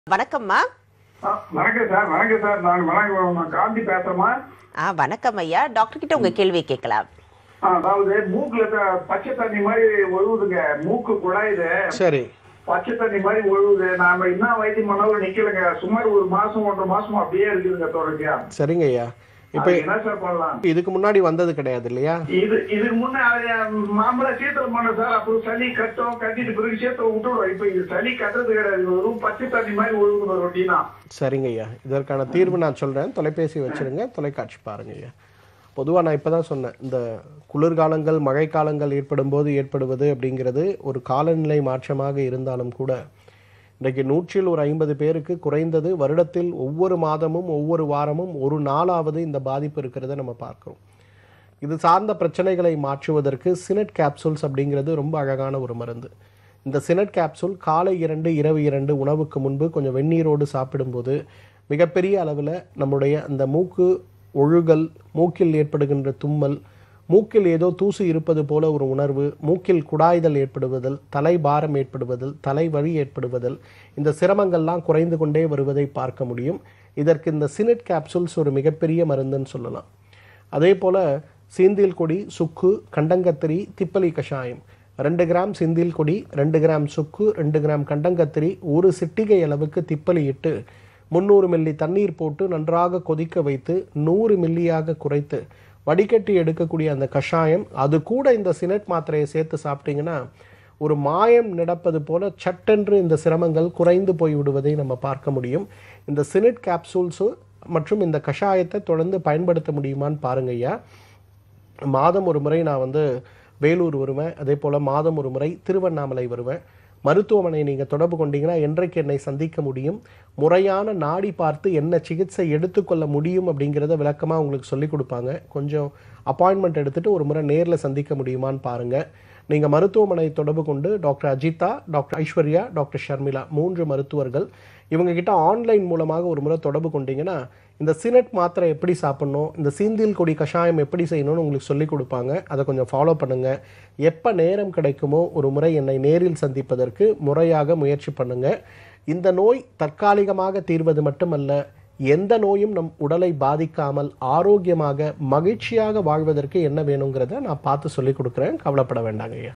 வணக்கம்மா ஆ, வணக்கம் சார் வணக்கம் சார் நான் வணக்கம் நான் காந்தி பேசுறேம்மா ஆ வணக்கம் ஐயா டாக்டர் கிட்ட உங்க கேள்வியை கேட்கலாம் ஆ, அதாவது மூக்குல த- பச்சை தண்ணி மாதிரி ஒழுகுதுங்க மூக்கு குழாயுது சரி பச்சை தண்ணி மாதிரி ஒழுகுது நாம என்ன வைத்தியம் பண்ணாலும் நிக்கலங்க சுமார் ஒரு மாசம் ஒன்றரை மாசம் அப்படியே இருக்குதுங்க தொடர்ச்சியா சரிங்க ஐயா இப்போ அதுக்கு என்ன சார் பண்ணலாம் இதுக்கு முன்னாடி வந்தது கிடையாது இல்லையா இது இதுக்கு முன்ன அது மாம்பழ சீத்தல் பண்ண சார் அப்புறம் சளி கட்டும் கட்டிட்டு பிறகு சீத்தல் விட்டுடுறோம் இப்ப இது சளி கட்டுறது கிடையாது இது வெறும் பச்சை தண்ணி மாதிரி ஒழுகுது ரொட்டீனா சரிங்க ஐயா இதற்கான தீர்வு நான் சொல்கிறேன் தொலைபேசி வச்சிருங்க தொலைக்காட்சி பாருங்க ஐயா பொதுவாக நான் இப்போ தான் சொன்னேன் இந்த குளிர்காலங்கள் மழைக்காலங்கள் ஏற்படும் போது ஏற்படுவது அப்படிங்கிறது ஒரு காலநிலை மாற்றமாக இருந்தாலும் கூட இன்றைக்கு நூற்றில் ஒரு ஐம்பது பேருக்கு குறைந்தது வருடத்தில் ஒவ்வொரு மாதமும் ஒவ்வொரு வாரமும் ஒரு நாளாவது இந்த பாதிப்பு இருக்கிறத நம்ம பார்க்கிறோம் இது சார்ந்த பிரச்சனைகளை மாற்றுவதற்கு சினட் கேப்சூல்ஸ் அப்படிங்கிறது ரொம்ப அழகான ஒரு மருந்து இந்த சினட் கேப்சூல் காலை இரண்டு இரவு இரண்டு உணவுக்கு முன்பு கொஞ்சம் வெந்நீரோடு சாப்பிடும்போது மிகப்பெரிய அளவில் நம்முடைய அந்த மூக்கு ஒழுகல் மூக்கில் ஏற்படுகின்ற தும்மல் மூக்கில் ஏதோ தூசு இருப்பது போல ஒரு உணர்வு மூக்கில் குடாய்தல் ஏற்படுவதல் தலை பாரம் ஏற்படுவதல் தலை வலி ஏற்படுவதல் இந்த சிரமங்கள்லாம் குறைந்து கொண்டே வருவதை பார்க்க முடியும் இதற்கு இந்த சினட் கேப்சூல்ஸ் ஒரு மிகப்பெரிய மருந்துன்னு சொல்லலாம் அதே போல் சீந்தில் கொடி சுக்கு கண்டங்கத்திரி திப்பலி கஷாயம் ரெண்டு கிராம் சிந்தில் கொடி ரெண்டு கிராம் சுக்கு ரெண்டு கிராம் கண்டங்கத்திரி ஒரு சிட்டிகை அளவுக்கு திப்பலி இட்டு முந்நூறு மில்லி தண்ணீர் போட்டு நன்றாக கொதிக்க வைத்து நூறு மில்லியாக குறைத்து வடிகட்டி எடுக்கக்கூடிய அந்த கஷாயம் அது கூட இந்த சினட் மாத்திரையை சேர்த்து சாப்பிட்டீங்கன்னா ஒரு மாயம் நடப்பது போல சட்டென்று இந்த சிரமங்கள் குறைந்து போய் விடுவதை நம்ம பார்க்க முடியும் இந்த சினட் கேப்சூல்ஸு மற்றும் இந்த கஷாயத்தை தொடர்ந்து பயன்படுத்த முடியுமான்னு பாருங்க ஐயா மாதம் ஒரு முறை நான் வந்து வேலூர் வருவேன் அதே போல் மாதம் ஒரு முறை திருவண்ணாமலை வருவேன் மருத்துவமனை நீங்கள் தொடர்பு கொண்டீங்கன்னா என்றைக்கு என்னை சந்திக்க முடியும் முறையான நாடி பார்த்து என்ன சிகிச்சை எடுத்துக்கொள்ள முடியும் அப்படிங்கிறத விளக்கமாக உங்களுக்கு சொல்லிக் கொடுப்பாங்க கொஞ்சம் அப்பாயின்மெண்ட் எடுத்துகிட்டு ஒரு முறை நேரில் சந்திக்க முடியுமான்னு பாருங்கள் நீங்கள் மருத்துவமனை தொடர்பு கொண்டு doctor Ajitha doctor Aishwarya doctor Sharmila மூன்று மருத்துவர்கள் இவங்க கிட்ட ஆன்லைன் மூலமாக ஒரு முறை தொடர்பு கொண்டீங்கன்னா இந்த சினட் மாத்திரை எப்படி சாப்பிடணும் இந்த சீந்தில் கொடி கஷாயம் எப்படி செய்யணும்னு உங்களுக்கு சொல்லிக் கொடுப்பாங்க அதை கொஞ்சம் ஃபாலோ பண்ணுங்க எப்போ நேரம் கிடைக்குமோ ஒரு முறை என்னை நேரில் சந்திப்பதற்கு முறையாக முயற்சி பண்ணுங்க இந்த நோய் தற்காலிகமாக தீர்வது மட்டுமல்ல எந்த நோயும் நம் உடலை பாதிக்காமல் ஆரோக்கியமாக மகிழ்ச்சியாக வாழ்வதற்கு என்ன வேணுங்கிறத நான் பார்த்து சொல்லிக் கொடுக்குறேன் கவலைப்பட வேண்டாங்க ஐயா